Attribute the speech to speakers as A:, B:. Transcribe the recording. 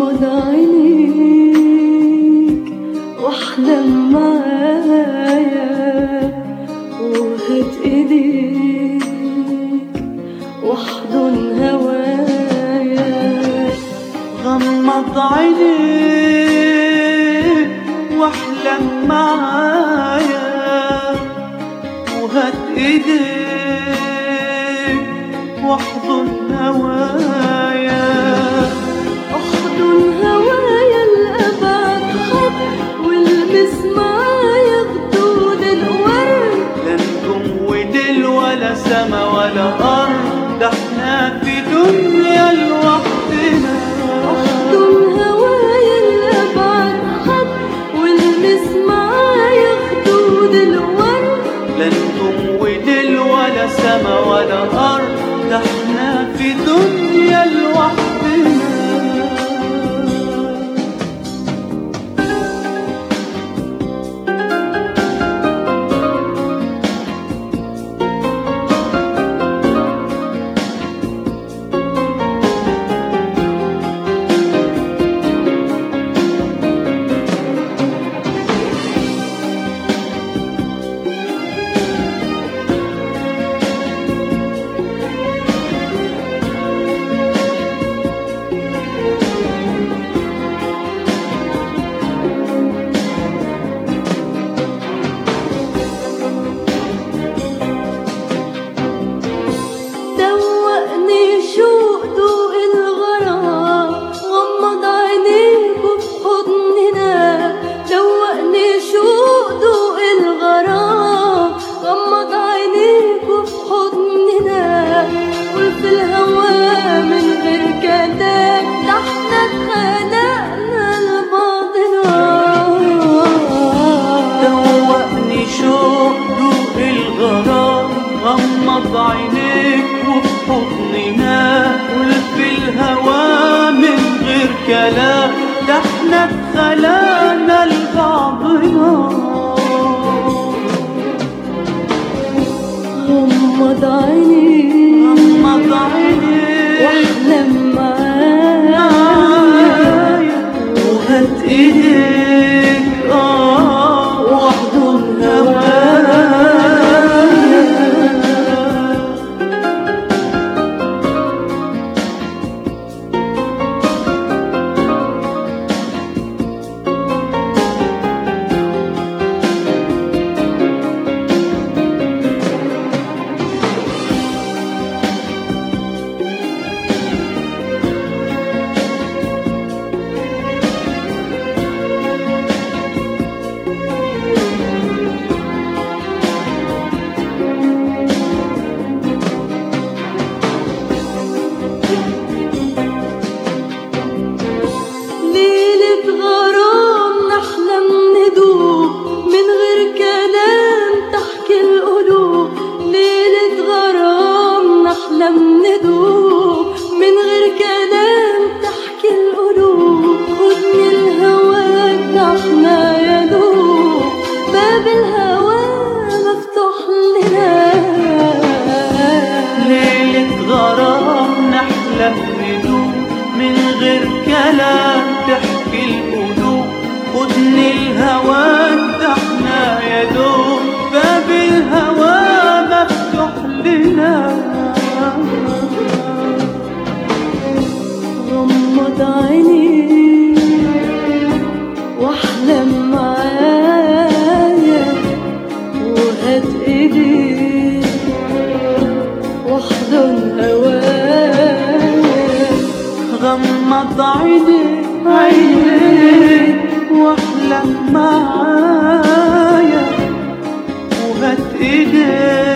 A: غمض عينيك واحلم معايا وهات ايديك واحضن هوايا
B: غمض عينيك واحلم معايا وهات ايديك واحضن هوايا
A: احضن هوايا لأبعد خط والمس معايا خدود الورد
B: لا نجوم ودل ولا سما ولا ارض ده احنا في دنيا لوحدنا
A: احضن هوايا لأبعد خط والمس معايا خدود الورد
B: لا نجوم ودل ولا سما ولا ارض ده احنا في دنيا لوحدنا
A: دوقني شوق ذوق الغرام غمض عينيك وفي حضننا دوقني شوق ذوق الغرام غمض عينيك وفي حضننا قول في الهوى من غير كلام ده احنا اتخلقنا لبعضنا
B: دوقني شوق ذوق الغرام غمض عينيك وفي حضننا قول في الهوى من غير كلام ده احنا اتخلقنا لبعضنا
A: غمض عينيك
B: غمض عينيك
A: واحلم معايا
B: معايا وهات ايديك اه واحضن هوايا
A: ليلة غرام نحلم ندوب من غير كلام تحكي القلوب ليلة غرام نحلم ندوب من غير كلام تحكي القلوب خدني الهوى احنا يا دوب باب الهوى مفتوح لنا
B: ليلة غرام نحلم ندوب من غير كلام تحكي القلوب خدني الهوى ده احنا يا دوب باب الهوى مفتوح لنا
A: غمض عينيك واحلم معايا وهات ايديك واحضن هوايا
B: غمض عينيك عينيك واحلم معايا وهات ايديك